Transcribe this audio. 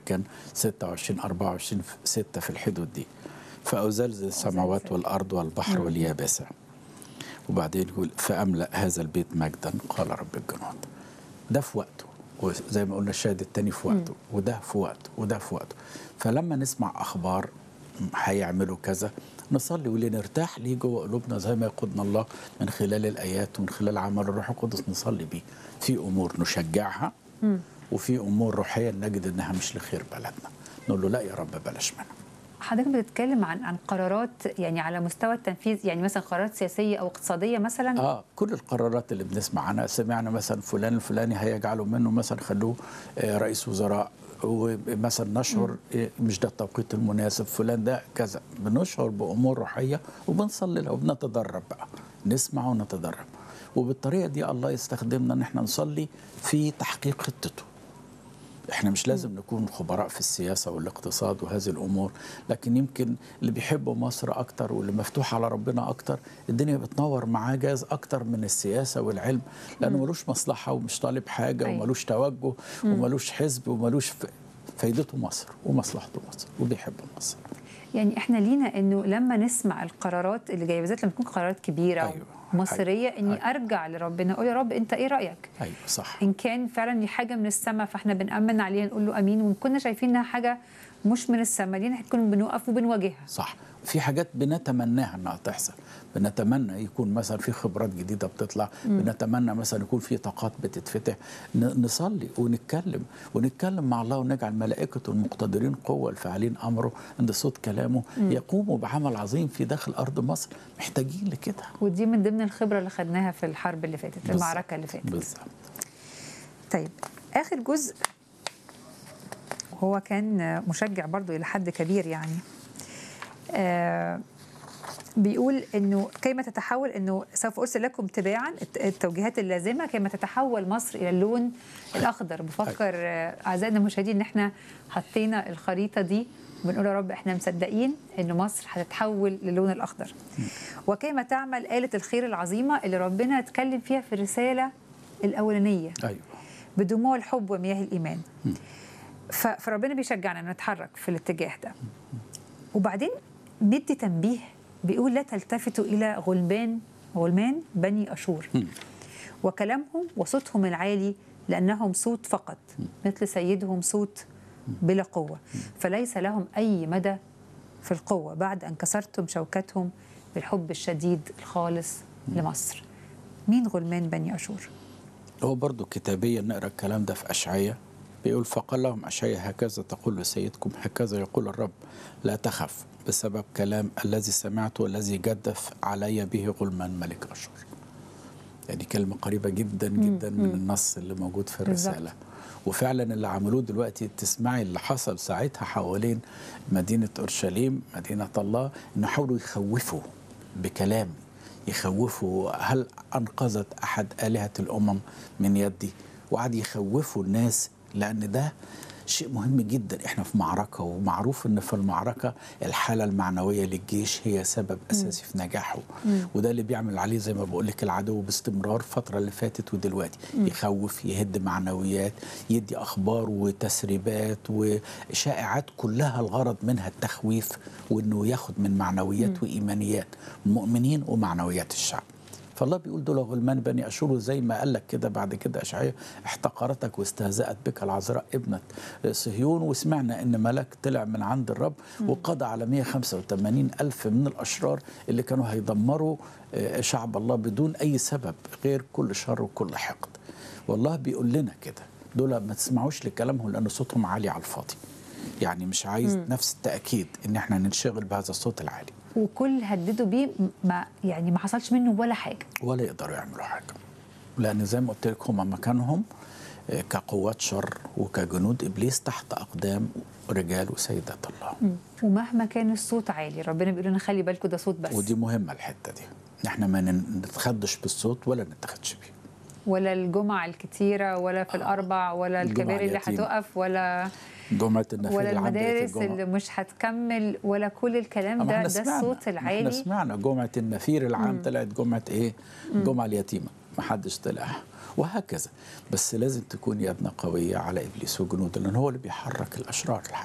كان 26 24 6 في الحدود دي فأزلزل السماوات والأرض والبحر واليابسة وبعدين يقول فأملأ هذا البيت مجدا قال رب الجنود ده في وقته وزي ما قلنا الشاهد التاني في وقته وده في وقته وده في وقته فلما نسمع أخبار هيعملوا كذا نصلي ولنرتاح ليه جوه قلوبنا زي ما يقودنا الله من خلال الآيات ومن خلال عمل الروح القدس نصلي بيه في أمور نشجعها وفي أمور روحية نجد إنها مش لخير بلدنا نقول له لا يا رب بلاش منها حضرتك بتتكلم عن عن قرارات يعني على مستوى التنفيذ يعني مثلا قرارات سياسيه او اقتصاديه مثلا اه كل القرارات اللي بنسمع عنها سمعنا مثلا فلان الفلاني هيجعلوا منه مثلا خلوه آه رئيس وزراء ومثلا نشعر إيه مش ده التوقيت المناسب فلان ده كذا بنشعر بامور روحيه وبنصلي لها وبنتدرب بقى نسمع ونتدرب وبالطريقه دي الله يستخدمنا ان احنا نصلي في تحقيق خطته احنا مش لازم نكون خبراء في السياسه والاقتصاد وهذه الامور لكن يمكن اللي بيحبوا مصر اكتر واللي مفتوح على ربنا اكتر الدنيا بتنور معاه جاز اكتر من السياسه والعلم لانه ملوش مصلحه ومش طالب حاجه أيوة. وملوش توجه وملوش حزب وملوش ف... فايدته مصر ومصلحته مصر وبيحب مصر يعني احنا لينا انه لما نسمع القرارات اللي جايه بالذات لما تكون قرارات كبيره أيوة. مصريه أيوة. اني أيوة. ارجع لربنا اقول يا رب انت ايه رايك ايوه صح ان كان فعلا دي حاجه من السماء فاحنا بنامن عليها نقول له امين وان كنا شايفين انها حاجه مش من السماء لينا هتكون بنوقف وبنواجهها صح في حاجات بنتمناها انها تحصل بنتمنى يكون مثلا في خبرات جديده بتطلع بنتمنى مثلا يكون في طاقات بتتفتح ن- نصلي ونتكلم ونتكلم مع الله ونجعل ملائكته المقتدرين قوه الفاعلين امره عند صوت كلامه يقوموا بعمل عظيم في داخل ارض مصر محتاجين لكده ودي من ضمن الخبره اللي خدناها في الحرب اللي فاتت بالظبط. المعركه اللي فاتت بالظبط طيب اخر جزء هو كان مشجع برضو الى حد كبير يعني آه بيقول انه كيما تتحول انه سوف ارسل لكم تباعا الت- التوجيهات اللازمه كيما تتحول مصر الى اللون الاخضر بفكر آه، اعزائنا المشاهدين ان احنا حطينا الخريطه دي بنقول يا رب احنا مصدقين ان مصر هتتحول للون الاخضر وكيما تعمل آلة الخير العظيمة اللي ربنا اتكلم فيها في الرسالة الأولانية ايوه بدموع الحب ومياه الإيمان ف- فربنا بيشجعنا ان نتحرك في الاتجاه ده وبعدين ندي تنبيه بيقول لا تلتفتوا إلى غلمان غلمان بني أشور وكلامهم وصوتهم العالي لأنهم صوت فقط مثل سيدهم صوت بلا قوة فليس لهم أي مدى في القوة بعد أن كسرتم شوكتهم بالحب الشديد الخالص لمصر مين غلمان بني أشور؟ هو برضو كتابيا نقرا الكلام ده في اشعياء بيقول فقال لهم اشعياء هكذا تقول لسيدكم هكذا يقول الرب لا تخف بسبب كلام الذي سمعته والذي جدف علي به غلمان ملك اشور يعني كلمه قريبه جدا جدا من النص اللي موجود في بالظبط. الرساله وفعلا اللي عملوه دلوقتي تسمعي اللي حصل ساعتها حوالين مدينه اورشليم مدينه الله انه حاولوا يخوفوا بكلام يخوفوا هل انقذت احد الهه الامم من يدي وقعد يخوفوا الناس لان ده شيء مهم جدا احنا في معركه ومعروف ان في المعركه الحاله المعنويه للجيش هي سبب اساسي في نجاحه وده اللي بيعمل عليه زي ما بقول لك العدو باستمرار الفتره اللي فاتت ودلوقتي يخوف يهد معنويات يدي اخبار وتسريبات وشائعات كلها الغرض منها التخويف وانه ياخد من معنويات وايمانيات المؤمنين ومعنويات الشعب فالله بيقول دول غلمان بني اشور زي ما قال لك كده بعد كده اشعياء احتقرتك واستهزأت بك العذراء ابنه صهيون وسمعنا ان ملاك طلع من عند الرب وقضى على 185 الف من الاشرار اللي كانوا هيدمروا آه، شعب الله بدون اي سبب غير كل شر وكل حقد والله بيقول لنا كده دول ما تسمعوش لكلامهم لان صوتهم عالي على الفاضي يعني مش عايز نفس التاكيد ان احنا ننشغل بهذا الصوت العالي وكل هددوا بيه ما يعني ما حصلش منه ولا حاجة ولا يقدروا يعملوا حاجه لان زي ما قلت لك هم مكانهم آه، كقوات شر وكجنود ابليس تحت اقدام رجال وسيدات الله ومهما كان الصوت عالي ربنا بيقول لنا خلي بالكم ده صوت بس ودي مهمه الحته دي احنا ما نن- نتخدش بالصوت ولا نتخدش بيه ولا الجمع الكتيرة ولا في الأربع ولا الجمعة الكباري اللي اليتيمة. هتقف ولا جمعه النفير ولا اللي عندك المدارس الجمعة. اللي مش هتكمل ولا كل الكلام أما ده احنا ده سمعنا- الصوت ما احنا العالي سمعنا جمعه النفير العام طلعت جمعه ايه؟ جمعه اليتيمه محدش طلع وهكذا بس لازم تكون يدنا قوية على إبليس وجنوده لأن هو اللي بيحرك الأشرار الحقيقة